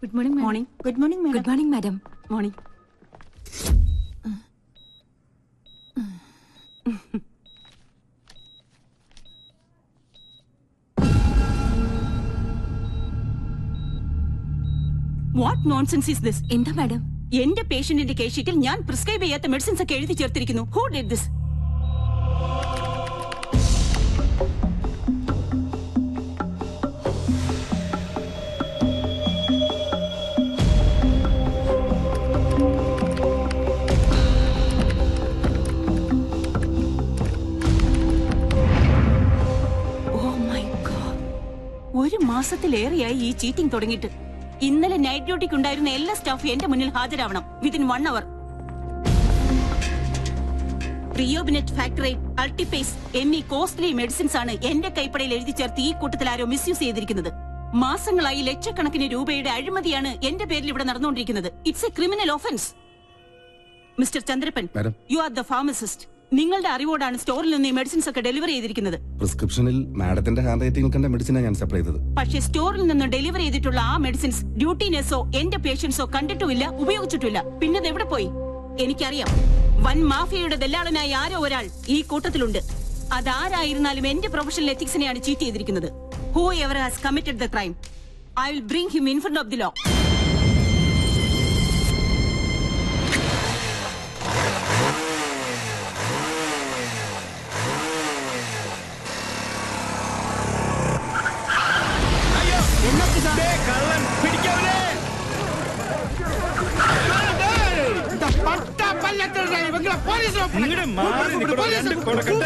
Good morning morning good morning good morning madam morning what nonsense is this എന്താ madam എന്റെ പേഷ്യന്റിന്റെ case ഷീറ്റിൽ ഞാൻ പ്രിസ്ക്രൈബ് ചെയ്യാത്ത മെഡിസിൻസ് ഒക്കെ എഴുതി ചേർത്തിരിക്കുന്നു who did this oh my god ഒരു മാസത്തിലേറെയായി ഈ ചീറ്റിംഗ് തുടങ്ങിയിട്ട് ഇന്നലെ നൈറ്റ് ഡ്യൂട്ടിക്ക് ഉണ്ടായിരുന്ന എല്ലാ സ്റ്റാഫും എന്റെ മുന്നിൽ ഹാജരാവണം വിതിൻ വൺ അവർ പ്രിയോബിനെറ്റ് ഫാക്ടറി അൾട്ടിപേസ് എന്നീ കോസ്റ്റ്ലി മെഡിസിൻസ് ആണ് എന്റെ കൈപ്പടയിൽ എഴുതി ചേർത്ത് ഈ കൂട്ടത്തിൽ ആരോ മിസ്യൂസ് ചെയ്തിരിക്കുന്നത് മാസങ്ങളായി ലക്ഷക്കണക്കിന് രൂപയുടെ അഴിമതിയാണ് എന്റെ പേരിൽ ഇവിടെ നടന്നുകൊണ്ടിരിക്കുന്നത് it's a criminal offence mister Chandrappan madam. You are the pharmacist നിങ്ങളുടെ അറിവോടാണ് സ്റ്റോറിൽ നിന്ന് ഈ മെഡിസിൻസ് ഒക്കെ ഡെലിവറി ചെയ്തിരിക്കുന്നത് പ്രിസ്ക്രിപ്ഷനിൽ മാഡത്തിന്റെ ഹാൻഡ് റൈറ്റിംഗ് കണ്ട മെഡിസിനാണ് ഞാൻ സപ്ലൈ ചെയ്തത് പക്ഷേ സ്റ്റോറിൽ നിന്ന് ഡെലിവറി ചെയ്തിട്ടുള്ള ആ മെഡിസിൻസ് ഡ്യൂട്ടി നഴ്സോ എന്റെ പേഷ്യൻസോ കണ്ടിട്ടുമില്ല ഉപയോഗിച്ചിട്ടില്ല പിന്നെ അത് എവിടെ പോയി എനിക്കറിയാം വൻ മാഫിയയുടെ ദല്ലാളനായ ആരോ ഒരാൾ ഈ കൂട്ടത്തിലുണ്ട് അതാരായിരുന്നാലും എന്റെ പ്രൊഫഷണൽ എത്തിക്സിനെയാണ് ചീറ്റ് ചെയ്തിരിക്കുന്നത് whoever has committed the crime I will bring him in front of the law കള്ളൻ പിടിക്കവനെ ഇങ്ങട് മാറി നിൽക്കണോ രണ്ട് കൊടുക്കട്ടെ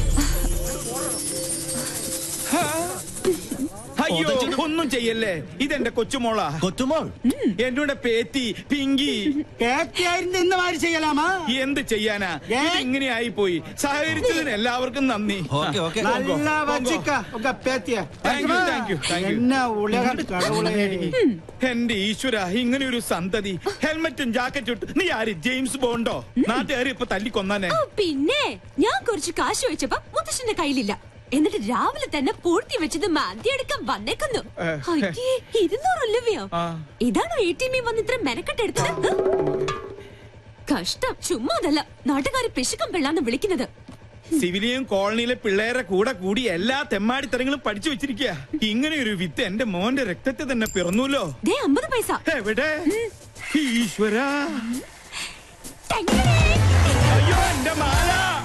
അയ്യോ ഒന്നും ചെയ്യല്ലേ ഇതെന്റെ കൊച്ചുമോളാ കൊച്ചുമോൾ എന്നോട് പേത്തി പിങ്കി പേറ്റയായിരുന്നു ഇന്ന് മാതിരി ചെയ്യലാമാ എന്ത് ചെയ്യാനാ ഇത് ഇങ്ങനെയായി പോയി സഹകരിച്ചതിന് എല്ലാവർക്കും നന്ദി ഓക്കെ ഓക്കെ നല്ല വച്ചിക്ക ഒക്കെ പേത്തിയ Thank you, thank you, thank you. എന്നാ ഉലകം കടവുളെ എന്റെ ഈശ്വര ഇങ്ങനെ ഒരു സന്തതി ഹെൽമറ്റും ജാക്കറ്റും ഇട്ട് നീ ആര് ജെയിംസ് ബോണ്ടോ നാട്ടുകാർ ഇപ്പൊ തല്ലിക്കൊന്നാനെ ആ, പിന്നെ ഞാൻ കുറച്ച് കാശ് വെച്ചപ്പോ മുത്തശ്ശന്റെ കയ്യിലില്ല എന്നിട്ട് രാവിലെ തന്നെ പൂഴ്ത്തി വെച്ചത് മാന്തിയെടുക്കാൻ വന്നേക്കുന്നു അയ്യേ, ഇരുന്നൂറ് രൂപയോ ആ. ഇതാണോ എ ടി എമ്മിൽ വന്ന് ഇത്ര മെനക്കെട്ടെടുത്തത് കഷ്ടം ചുമ്മാ അതല്ല നാട്ടുകാര് പിശുക്കം പിള്ളാന്ന് വിളിക്കുന്നത് സിവിലിയൻ കോളനിയിലെ പിള്ളേരെ കൂടെ കൂടി എല്ലാ തെമ്മാടിത്തരങ്ങളും പഠിച്ചു വെച്ചിരിക്കുക ഇങ്ങനെ ഒരു വിത്ത് എന്റെ മോന്റെ രക്തത്തെ തന്നെ പിറന്നൂലോ ദേ അമ്പത് പൈസ എവിടെ ഈശ്വര ടങ്ങടേ. അയ്യോ എന്റെ മാല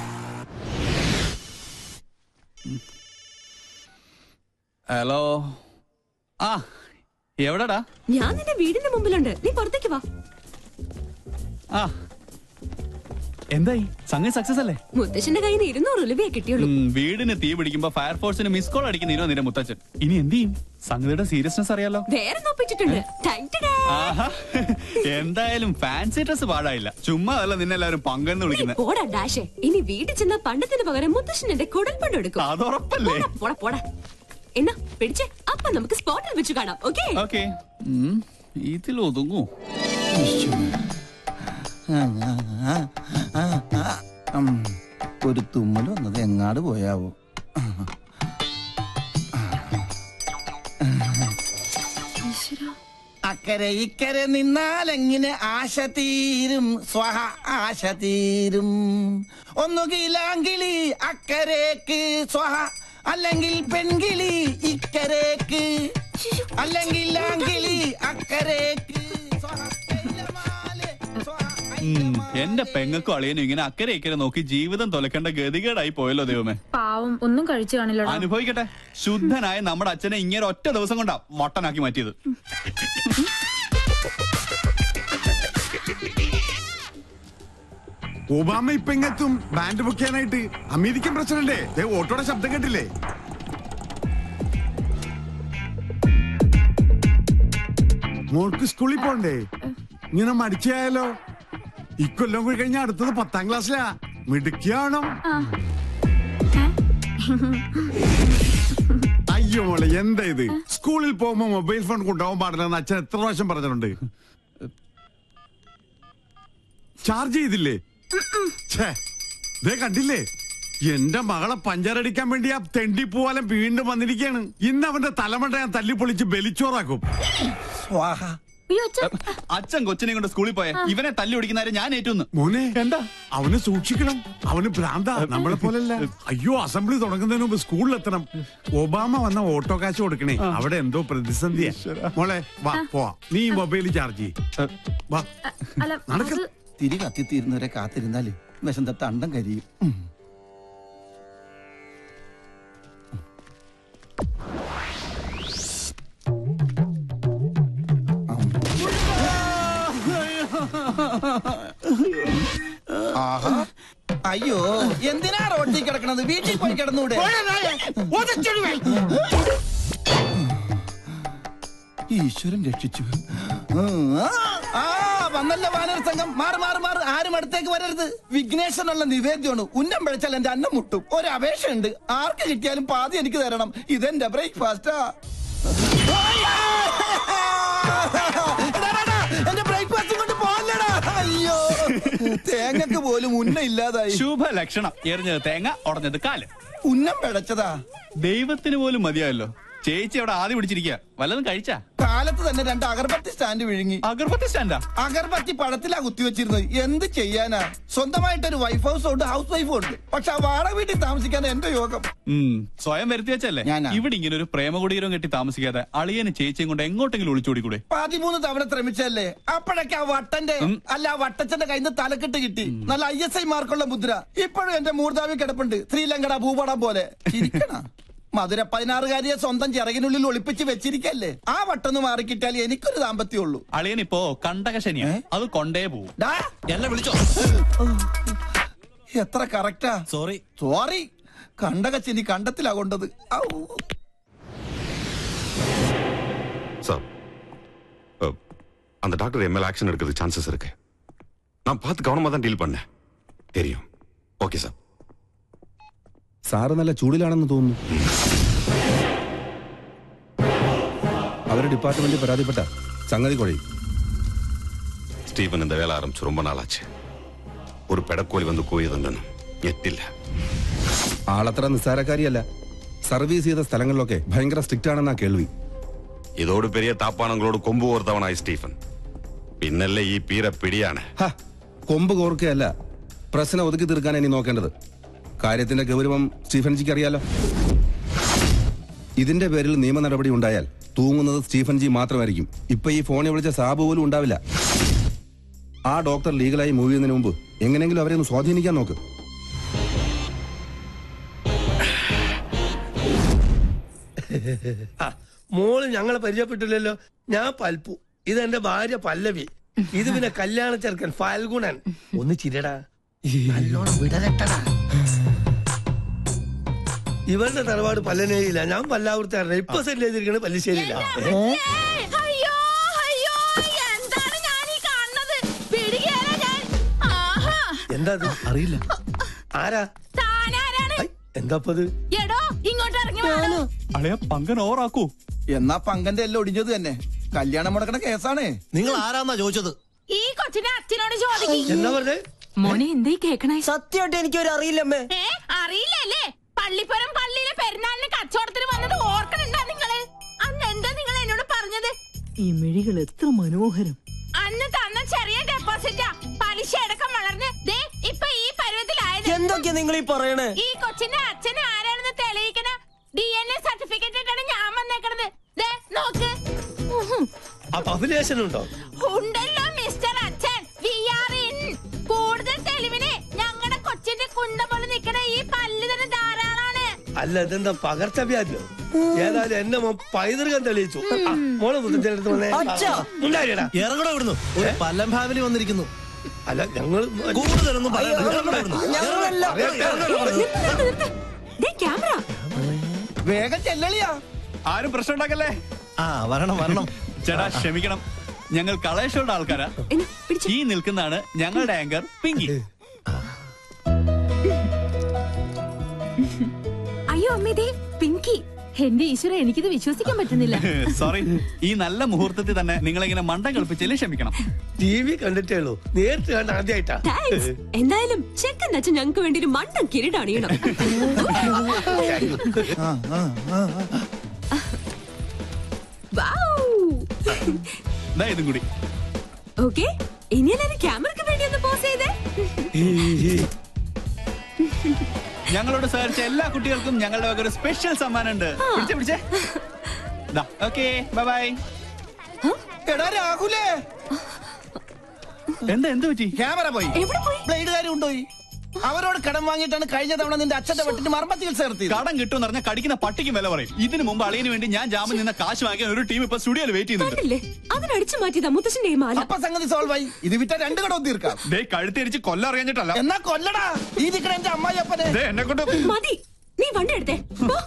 ഹലോ ആ എവിടെടാ ഞാൻ നിന്റെ വീടിന്റെ മുമ്പിലുണ്ട് നീ പുറത്തേക്ക് വാ ആ എന്തായി സംഗതി സക്സസ് അല്ലേ മുത്തശ്ശന്റെ കയ്യിൽ നിന്ന് ഇരുന്നൂറ് രൂപയെ കിട്ടിയുള്ളൂ ഉം, വീടിന് തീ പിടിക്കുമ്പോ ഫയർഫോഴ്സിന് മിസ് കോൾ അടിക്കുന്ന നിന്റെ മുത്തച്ഛൻ ഇനി എന്ത് ചെയ്യും സംഗതിയുടെ സീരിയസ്നെസ് അറിയാലോ വേറെ നോപ്പിച്ചിട്ടുണ്ട് ടൈറ്റഡേ. ആഹാ എന്തായാലും ഫാൻസി ഡ്രസ് പാടായില്ല ചുമ്മാ അല്ല നിന്നെല്ലാവരും പങ്കെന്ന് നീ വിളിക്കുന്നത് പോടാ ഡാഷേ ഇനി വീട്ടിൽ ചെന്ന പണ്ടത്തിന് പകരം മുത്തശ്ശൻ എന്റെ കുടൽപ്പണ്ട് എടുക്കും അതുറപ്പല്ലേ പോടാ, പോടാ പോടാ എന്നാ പിടിച്ചേ അപ്പൊ നമുക്ക് സ്പോട്ടിൽ വെച്ച് കാണാം ഓക്കേ ഓക്കെ ഇതിൽ ഒതുങ്ങൂ ഉം. ഒരു തുമ്മൽ വന്നത് എങ്ങാട് പോയാവോ അക്കരെ ഇക്കരെ നിന്നാലെങ്ങനെ ആശ തീരും സ്വഹ ആശ തീരും ഒന്നുകിലാങ്കിളി അക്കരേക്ക് സ്വഹ അല്ലെങ്കിൽ പെൺകിളി ഇക്കരേക്ക് അല്ലെങ്കിൽ ആങ്കിളി അക്കരേക്ക് സ്വഹ എല്ലമാലെ സ്വഹ ഉം, എന്റെ പെങ്ങൾക്കും അളിയനും ഇങ്ങനെ അക്കരെ ഇക്കരെ നോക്കി ജീവിതം തൊലക്കേണ്ട ഗതികേടായി പോയല്ലോ ദൈവമേ പാവം ഒന്നും കഴിച്ചു കാണില്ലടാ അനുഭവിക്കട്ടെ ശുദ്ധനായ നമ്മുടെ അച്ഛനെ ഇങ്ങനെ ഒറ്റ ദിവസം കൊണ്ടാ വട്ടനാക്കി മാറ്റിയത് ഒബാമ ഇപ്പൊ ഇങ്ങെത്തും ബാൻഡ് ബുക്ക് ചെയ്യാനായിട്ട് അമേരിക്കൻ പ്രസിഡന്റ് ദേ ഓട്ടോയുടെ ശബ്ദം കേട്ടില്ലേ മോൾക്ക് സ്കൂളിൽ പോണ്ടേ ഇങ്ങനെ മടിച്ചായാലോ ഇക്കൊല്ലം കൂടി കഴിഞ്ഞ അടുത്തത് പത്താം ക്ലാസ്സിലാ മിടുക്കിയാണോ അയ്യോ മോളെ എന്താ ഇത് സ്കൂളിൽ പോകുമ്പോ മൊബൈൽ ഫോൺ കൊണ്ടുപോകാൻ പാടില്ലെന്ന് അച്ഛൻ എത്ര പ്രാവശ്യം പറഞ്ഞിട്ടുണ്ട് ചാർജ് ചെയ്തില്ലേ ഛേ, ദേ കണ്ടില്ലേ എന്റെ മകളെ പഞ്ചറടിക്കാൻ വേണ്ടി ആ തെണ്ടി പൂവാലം വീണ്ടും വന്നിരിക്കുകയാണ് ഇന്ന് അവന്റെ തലമണ്ട ഞാൻ തല്ലിപ്പൊളിച്ച് ബലിച്ചോറാക്കും സ്വാഹ അയ്യോ അച്ഛൻ അച്ഛൻ കൊച്ചിനെ കൊണ്ട് സ്കൂളിൽ പോയ ഇവനെ തല്ലി ഓടിക്കുന്നവരെ ഞാൻ ഏറ്റുന്നു മോനെ എന്താ അവന് സൂക്ഷിക്കണം അവന് ഭ്രാന്ത നമ്മളെ പോലല്ല അയ്യോ അസംബ്ലി തുടങ്ങുന്നതിന് മുമ്പ് സ്കൂളിലെത്തണം ഒബാമ വന്ന ഓട്ടോ കാശ് കൊടുക്കണേ അവിടെ എന്തോ പ്രതിസന്ധിയാ മോളെ വാ പോവാ നീ മൊബൈൽ ചാർജ് ചെയ്യ് വാ അല്ല നടക്ക്. അത് തിരി കത്തിത്തീരുന്നവരെ കാത്തിരുന്നാല് വിശന്ത തണ്ടം കരിയും ഉം. ആഹാ. അയ്യോ എന്തിനാ റോട്ടിൽ കിടക്കണത് വീട്ടിൽ പോയി കിടന്നൂടെ ഈശ്വരൻ രക്ഷിച്ചു ഉം, ആ, ആ വന്നല്ല വാനര സംഘം മാറ് മാറ് മാറ് ആരും അടുത്തേക്ക് വരരുത് വിഘ്നേശ്വരനുള്ള നിവേദ്യമാണ് ഉന്നം പിഴച്ചാൽ എന്റെ അന്നം മുട്ടും ഒരു അപേക്ഷയുണ്ട് ആർക്ക് കിട്ടിയാലും പാതി എനിക്ക് തരണം ഇതെന്റെ ബ്രേക്ക്ഫാസ്റ്റാ എന്റെ ബ്രേക്ക്ഫാസ്റ്റ് കൊണ്ട് പോകല്ലടാ അയ്യോ തേങ്ങക്ക് പോലും ഉന്നം ഇല്ലാതായി ശുഭ ലക്ഷണം എറിഞ്ഞത് തേങ്ങ ഉടഞ്ഞത് കാല് ഉന്നം പിഴച്ചതാ ദൈവത്തിന് പോലും മതിയായല്ലോ ചേച്ചി അവിടെ ആദ്യം പിടിച്ചിരിക്കുക വല്ലതും കഴിച്ചാ കാലത്ത് തന്നെ രണ്ട് അഗർബത്തി സ്റ്റാൻഡ് വിഴുങ്ങി അഗർബത്തി സ്റ്റാൻഡാ അഗർബത്തി പഴത്തിലാ കുത്തിവെച്ചിരുന്നത് എന്ത് ചെയ്യാനാ സ്വന്തമായിട്ടൊരു വൈഫ് ഹൗസ് ഉണ്ട് ഹൗസ് വൈഫും ഉണ്ട് പക്ഷെ ആ വാടക വീട്ടിൽ താമസിക്കാൻ എന്റെ യോഗം ഉം, സ്വയം വരുത്തി വെച്ചല്ലേ ഞാനാ. ഇവിടെ ഇങ്ങനെ ഒരു പ്രേമകുടീരം കെട്ടി താമസിക്കാതെ അളിയന് ചേച്ചിയും കൊണ്ട് എങ്ങോട്ടെങ്കിലും ഒളിച്ചോടിക്കൂടെ പതിമൂന്ന് തവണ ശ്രമിച്ചല്ലേ അപ്പോഴൊക്കെ ആ വട്ടന്റെ അല്ല ആ വട്ടച്ചന്റെ കയ്യിൽ നിന്ന് തലക്കെട്ട് കിട്ടി നല്ല ഐ എസ് ഐ മാർക്കുള്ള മുദ്ര ഇപ്പോഴും എന്റെ മൂർധാവി കിടപ്പുണ്ട് ശ്രീലങ്കട ഭൂപടം പോലെ ചിരിക്കണ മധുര പതിനാറുകാരിയെ സ്വന്തം ചിറകിനുള്ളിൽ ഒളിപ്പിച്ച് വെച്ചിരിക്കല്ലേ ആ വട്ടൊന്ന് മാറിക്കിട്ടാൽ എനിക്കൊരു ദാമ്പത്യം ഉള്ളൂ അളിയൻ ഇപ്പോ കണ്ടകശനിയാ അത് കൊണ്ടേ പോവും ഡാ, എന്നെ വിളിച്ചോ എത്ര കറക്റ്റാ സോറി സോറി കണ്ടകച്ചിനി കണ്ടത്തിലാ കൊണ്ടത് ഔ. சார் அ, அந்த டாக்டர் எம்எல் ஆக்ஷன் எடுக்கிறது சான்சஸ் இருக்கு நான் பார்த்து கவனமா தான் டீல் பண்ணேன் தெரியும் ஓகே சார் സാറ് നല്ല ചൂടിലാണെന്ന് തോന്നുന്നു അവരുടെ ഡിപ്പാർട്ട്മെന്റ് പരാതിപ്പെട്ട സംഗതി കുഴയും ஸ்டீவன் இந்த வேலை ஆரம்பிச்சு ரொம்ப நாள் ஆச்சு ஒரு பெடக்கோழி வந்து கூயதுണ്ടെന്നും ഞെട്ടില്ല ആളത്ര നിസ്സാരക്കാരിയല്ല സർവീസ് ചെയ്ത സ്ഥലങ്ങളിലൊക്കെ ഭയങ്കര സ്ട്രിക്റ്റ് ആണെന്നാ കേൾവി ഇതോട് പെരിയ താപ്പാണങ്ങളോട് കൊമ്പ് കോർത്തവനായി സ്റ്റീഫൻ പിന്നല്ലേ ഈ പീര പിടിയാണ് ഹ, കൊമ്പ് കോർക്കുകയല്ല പ്രശ്നം ഒതുക്കി തീർക്കാൻ ഇനി നോക്കേണ്ടത് കാര്യത്തിന്റെ ഗൗരവം സ്റ്റീഫൻജിക്ക് അറിയാലോ ഇതിന്റെ പേരിൽ നിയമ നടപടി ഉണ്ടായാൽ തൂങ്ങുന്നത് സ്റ്റീഫൻ ജി മാത്രമായിരിക്കും ഇപ്പൊ ഈ ഫോണിൽ വിളിച്ച സാബ് പോലും ഉണ്ടാവില്ല ആ ഡോക്ടർ ലീഗലായി മൂവ് ചെയ്യുന്നതിന് മുമ്പ് എങ്ങനെയെങ്കിലും അവരെ ഒന്ന് സ്വാധീനിക്കാൻ നോക്ക് മോള് ഞങ്ങളെ പരിചയപ്പെട്ടില്ലല്ലോ ഞാൻ പൽപ്പു ഇതെന്റെ ഭാര്യ പല്ലവി ഇത് പിന്നെ കല്യാണ ചെറുക്കൻ ഫാൽഗുണൻ ഒന്ന് ചിരടാ നല്ലോണം വിടരട്ടടാ ഇവരുടെ തറവാട് പല്ലനേരിയില്ല ഞാൻ പല്ലാവൂർത്താറില്ല ഇപ്പൊ സെറ്റിൽ ചെയ്തിരിക്കുന്നത് പല്ലിശ്ശേരിയില്ല അയ്യോ അയ്യോ എന്താണ് ഞാൻ ഈ കാണുന്നത് പിടികേല ഞാൻ ആഹാ എന്താ ഇത്? അറിയില്ല ആരാ താനാരാണ് ഐ, എന്താപ്പത് എടോ ഇങ്ങോട്ട് ഇറങ്ങി വാടോ അളിയ പങ്കൻ ഓറാക്കൂ എന്നാ പങ്കന്റെ എല്ലാം ഒടിഞ്ഞത് തന്നെ കല്യാണം മുടക്കണ കേസാണേ നിങ്ങൾ ആരാന്നാ ചോദിച്ചത് ഈ കൊച്ചിനെ അച്ഛനോട് ചോദിക്കും എന്താ പറഞ്ഞേ മോനെ എന്തേ കേക്കണേ സത്യമായിട്ട് എനിക്കൊരു അറിയില്ലമ്മേ ഏ അറിയില്ലല്ലേ പള്ളിപ്പുറം പള്ളിയിലെ പെരുന്നാളിന് കച്ചവടത്തിന് വന്നത് ഓർക്കണുണ്ടാ നിങ്ങള് അന്ന് എന്താ നിങ്ങൾ എന്നോട് പറഞ്ഞത് ഈ മിഴികൾ എത്ര മനോഹരം അന്ന് തന്ന ചെറിയ ഡെപ്പോസിറ്റാ പലിശ അടക്കം വളർന്ന് ദേ ഇപ്പൊ ഈ പരുവത്തിലായത് എന്തൊക്കെയാ നിങ്ങൾ ഈ പറയണേ ഈ കൊച്ചിന്റെ അച്ഛൻ ആരാണെന്ന് തെളിയിക്കണ ഡി എൻ എ സർട്ടിഫിക്കറ്റ് ഇട്ടാണ് ഞാൻ വന്നേക്കണത് ദേ നോക്ക് ഉഹും. അപ്പൊ അഭിലേഷൻ ഉണ്ടോ ഉണ്ടല്ലോ മിസ്റ്റർ അച്ഛൻ വി ആർ ഇൻ കൂടുതൽ തെളിവിന് ഞങ്ങളുടെ കൊച്ചിന്റെ കുണ്ട പോലെ നിക്കണ ഈ പല്ല് തന്നെ ധാരാളാണ് അല്ല ഇതെന്താ പകർച്ചവ്യാധിയോ ഏതായാലും എന്നെ മോൻ പൈതൃകം തെളിയിച്ചു ആ, മോളെ മുത്തച്ഛനടുത്ത് വന്നേ ഉണ്ടായിടാ ഇറങ്ങടോ ഇവിടുന്ന് ഒരു പല്ലം ഫാമിലി വന്നിരിക്കുന്നു അല്ല ഞങ്ങൾ കൂടുതലൊന്നും പറയണ്ട. ഇറങ്ങടോ ഇവിടുന്ന്. ദേ ക്യാമറ വേഗം ചെല്ലളിയാ ആരും പ്രശ്നം ഉണ്ടാക്കല്ലേ ആ വരണം വരണം ചേട്ടാ ക്ഷമിക്കണം ഞങ്ങൾ കളേഷോയുടെ ആൾക്കാരാ എന്നാ പിടിച്ചു ഈ നിൽക്കുന്നതാണ് ഞങ്ങളുടെ ആങ്കർ പിങ്കി അയ്യോ അമ്മേ ദേ പിങ്കി എന്റെ ഈശ്വര എനിക്കിത് വിശ്വസിക്കാൻ പറ്റുന്നില്ല സോറി ഈ നല്ല മുഹൂർത്തത്തിൽ തന്നെ നിങ്ങളിങ്ങനെ മണ്ടം കളിപ്പിച്ചതിൽ ക്ഷമിക്കണം ടി വി കണ്ടിട്ടേ ഉള്ളൂ നേരിട്ട് കണ്ട ആദ്യമായിട്ടാ താങ്ക്സ് എന്തായാലും ചെക്കൻ അച്ഛൻ ഞങ്ങൾക്ക് വേണ്ടി ഒരു മണ്ടൻ കിരീടണിയണം ദാ ഇതും കൂടി ഓക്കെ ഇനി എല്ലാവരും ക്യാമറയ്ക്ക് വേണ്ടി ഒന്ന് പോസ് ചെയ്തേ ഞങ്ങളോട് സഹകരിച്ച എല്ലാ കുട്ടികൾക്കും ഞങ്ങളുടെ വക ഒരു സ്പെഷ്യൽ സമ്മാനം ഉണ്ട് പിടിച്ചേ പിടിച്ചേ ഓക്കെ ബൈ ബൈ എടാ രാഹുലേ എന്താ എന്ത് പറ്റി ക്യാമറ പോയി എവിടെ പോയി ബ്ലേഡുകാരും കൊണ്ടുപോയി അവരോട് കടം വാങ്ങിയിട്ടാണ് കഴിഞ്ഞ തവണ നിന്റെ അച്ഛന്റെ വെട്ടിന് മർമ്മ ചികിത്സ നടത്തിയത് കടം കിട്ടുമെന്ന് പറഞ്ഞാൽ കടിക്കുന്ന പട്ടിക്കും വില പറയും ഇതിനു മുമ്പ് അളിയന് വേണ്ടി ഞാൻ ജാമ്യം നിന്ന കാശ് വാങ്ങിക്കാൻ ഒരു ടീം ഇപ്പൊ സ്റ്റുഡിയോയിൽ വെയിറ്റ് ചെയ്യുന്നുണ്ട് കണ്ടില്ലേ അതിനടിച്ചു മാറ്റിയതാ മുത്തശ്ശന്റെ ഈ മാല അപ്പൊ സംഗതി സോൾവ് ആയി ഇത് വിറ്റ രണ്ട് കടവും തീർക്കാം ദേ കഴുത്തിരിച്ച് കൊല്ലം അറിയാഞ്ഞിട്ടല്ല എന്നാ കൊല്ലടാ ഈ നിക്കണ എന്റെ അമ്മായി അപ്പനെ ദേ എന്നെ കൊണ്ട് മതി നീ വണ്ടി എടുത്തേ പോ.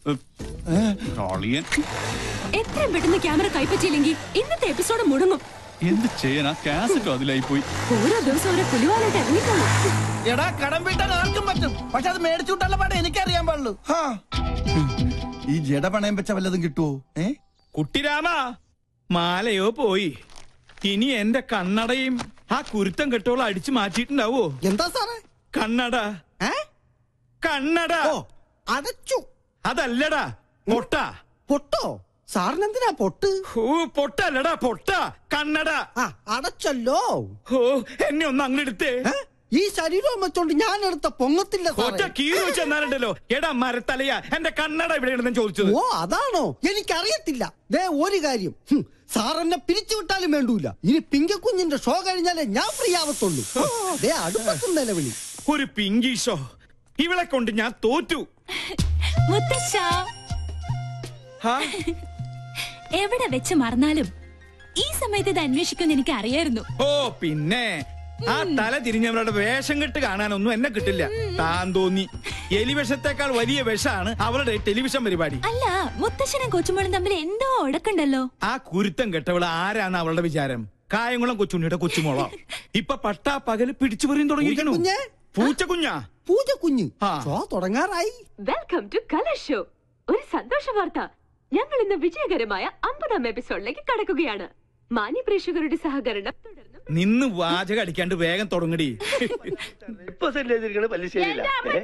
അളിയൻ എത്രയും പെട്ടെന്ന് ക്യാമറ കൈപ്പറ്റിയില്ലെങ്കിൽ ഇന്നത്തെ എപ്പിസോഡ് മുടങ്ങും എന്ത് ചെയ്യാനാ കാസറ്റും അതിലായി പോയി ഓരോ ദിവസം ഓരോ പുലിവാലായിട്ട് ഇറങ്ങിക്കോളൂ എടാ കടം വീട്ടാൻ ആർക്കും പറ്റും പക്ഷെ അത് മേടിച്ചു വിട്ടുള്ള പാടെ എനിക്കറിയാൻ പാടുള്ളൂ ഹാ. ഈ ജഡ പണയം വെച്ച വല്ലതും കിട്ടുവോ ഏ കുട്ടിരാമ മാലയോ പോയി ഇനി എന്റെ കണ്ണടയും ആ കുരുത്തം കെട്ടോളം അടിച്ചു മാറ്റിയിട്ടുണ്ടാവോ എന്താ സാറേ കണ്ണട കണ്ണട അടച്ചു അതല്ലടാ പൊട്ട പൊട്ടോ സാറിനെന്തിനാ പൊട്ട് ഓ പൊട്ടല്ലടാ പൊട്ട കണ്ണട ആ അടച്ചല്ലോ ഓ എന്നെ ഒന്ന് അങ്ങെടുത്തേ ഏ? ഈ ശരീരം വെച്ചോണ്ട് ഞാൻ എടുത്ത പൊങ്ങത്തില്ല ഒറ്റ സാറേ കീറി വെച്ച് എന്നാലുണ്ടല്ലോ എടാ മരത്തലയാ എന്റെ കണ്ണട ഇവിടെ ചോദിച്ചത് ഓ അതാണോ എനിക്കറിയത്തില്ല ദേ ഒരു കാര്യം ഹും, സാർ എന്നെ പിരിച്ചു വിട്ടാലും വേണ്ടൂല ഇനി പിങ്കക്കുഞ്ഞിന്റെ ഷോ കഴിഞ്ഞാലേ ഞാൻ ഫ്രീ ആവത്തുള്ളൂ ഓ, ദേ അടുപ്പത്തും നിലവിളി ഒരു പിങ്കി ഷോ ഇവളെ കൊണ്ട് ഞാൻ തോറ്റു മുത്തശ്ശ ഹാ? എവിടെ വെച്ച് മറന്നാലും ഈ സമയത്ത് ഇത് അന്വേഷിക്കുമെന്ന് എനിക്ക് അറിയായിരുന്നു ഓ പിന്നെ ആ തല തിരിഞ്ഞവരുടെ വേഷം കെട്ട് കാണാനൊന്നും എന്നെ കിട്ടില്ല താൻ തോന്നി എലിവിഷത്തെക്കാൾ വലിയ വിഷമാണ് അവളുടെ ടെലിവിഷൻ പരിപാടി അല്ല മുത്തശ്ശനും കൊച്ചുമോളും തമ്മിൽ എന്തോ ഉടക്കുണ്ടല്ലോ ആ കുരുത്തം കെട്ടവള് ആരാണ് അവളുടെ വിചാരം കായംകുളം കൊച്ചുണ്ണിയുടെ കൊച്ചുമോളോ ഇപ്പൊ പട്ടാ പകല് പിടിച്ചു പറയും തുടങ്ങിയിരിക്കണു പൂച്ചക്കുഞ്ഞേ? പൂച്ചക്കുഞ്ഞാ പൂജ കുഞ്ഞ് ആ. ഷോ തുടങ്ങാറായി വെൽക്കം ടു കലർ ഷോ ഒരു സന്തോഷ വാർത്ത ഞങ്ങൾ ഇന്ന് വിജയകരമായ അമ്പതാം എപ്പിസോഡിലേക്ക് കടക്കുകയാണ് മാന്യ പ്രേക്ഷകരുടെ സഹകരണം തുടർന്നും നിന്ന് വാചകം അടിക്കാണ്ട് വേഗം തുടങ്ങടി ഇപ്പൊ സെറ്റ് ചെയ്തിരിക്കണ പല്ലിശ്ശേരിയില്ല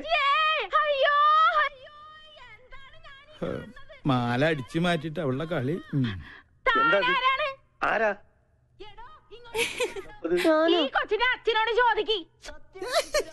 മാല അടിച്ചു മാറ്റിട്ട് അവളുടെ കളി ഉം. എന്താ ഇത്? ആരാ ഈ കൊച്ചിന്റെ അച്ഛനോട് ചോദിക്കി